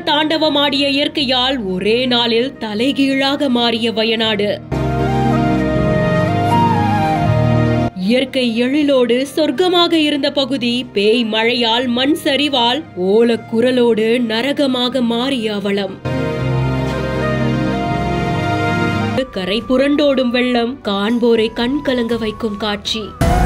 தாண்டவமாடிய இயற்கையால் ஒரே நாளில் தலைகீழாக மாறிய வயநாடு இயற்கை எழிலோடு சொர்க்கமாக இருந்த பகுதி பேய் மழையால் மண் சரிவால் ஓலக்குரலோடு நரகமாக மாறிய அவலம் கரை புரண்டோடும் வெள்ளம் காண்போரை கண் கலங்க வைக்கும் காட்சி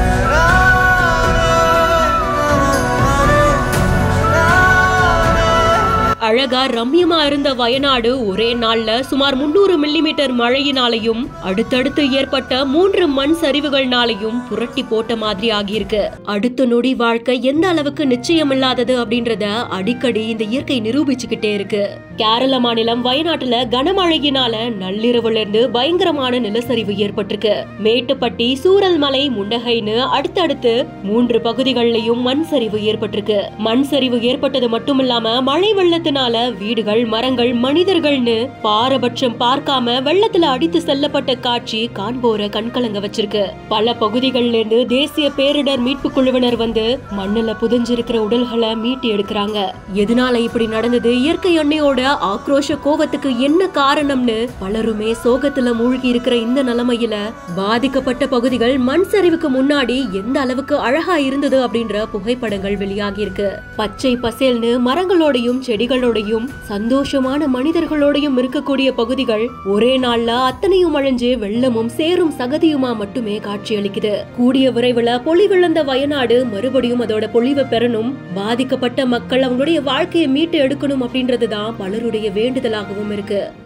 அழகா ரம்யமா இருந்த வயநாடு ஒரே நாள்ல சுமார் முன்னூறு மில்லிமீட்டர் மழையினாலையும் அடுத்தடுத்து ஏற்பட்ட மூன்று மண் சரிவுகள்னாலையும் புரட்டி போட்ட மாதிரி ஆகியிருக்கு அடுத்த நொடி வாழ்க்கை எந்த அளவுக்கு நிச்சயமில்லாதது அப்படின்றத அடிக்கடி இந்த இயற்கை நிரூபிச்சுக்கிட்டே இருக்கு கேரள மாநிலம் வயநாட்டுல கனமழையினால நள்ளிரவுல இருந்து பயங்கரமான நிலச்சரிவு ஏற்பட்டிருக்கு மேட்டுப்பட்டி சூரல்மலை முண்டகைன்னு அடுத்தடுத்து மூன்று பகுதிகளிலையும் மண் சரிவு ஏற்பட்டிருக்கு மண் சரிவு ஏற்பட்டது மட்டுமில்லாம மழை வெள்ளத்தினால வீடுகள் மரங்கள் மனிதர்கள்னு பாரபட்சம் பார்க்காம வெள்ளத்துல அடித்து செல்லப்பட்ட காட்சி காண்போரை கண்கலங்க வச்சிருக்கு பல பகுதிகள்ல இருந்து தேசிய பேரிடர் மீட்பு குழுவினர் வந்து மண்ணுல புதைஞ்சிருக்கிற உடல்களை மீட்டு எடுக்கிறாங்க எதனால இப்படி நடந்தது இயற்கை அன்னையோட ஆக்ரோஷ கோவத்துக்கு என்ன காரணம்னு பலருமே சோகத்துல மூழ்கி இருக்கிற இந்த நிலைமையில பாதிக்கப்பட்ட பகுதிகள் மண் சரிவுக்கு முன்னாடி எந்த அளவுக்கு அழகா இருந்தது அப்படின்ற புகைப்படங்கள் வெளியாகி இருக்கு பச்சை பசேல்னு மரங்களோடையும் செடிகளோடையும் சந்தோஷமான மனிதர்களோடையும் இருக்கக்கூடிய பகுதிகள் ஒரே நாள்ல அத்தனையும் அழிஞ்சு வெள்ளமும் சேரும் சகதியுமா மட்டுமே காட்சியளிக்குது கூடிய விரைவில் பொலிவிழந்த வயநாடு மறுபடியும் அதோட பொலிவை பெறணும் பாதிக்கப்பட்ட மக்கள் அவங்களுடைய வாழ்க்கையை மீட்டு எடுக்கணும் அப்படின்றதுதான் பலருடைய வேண்டுதலாகவும் இருக்கு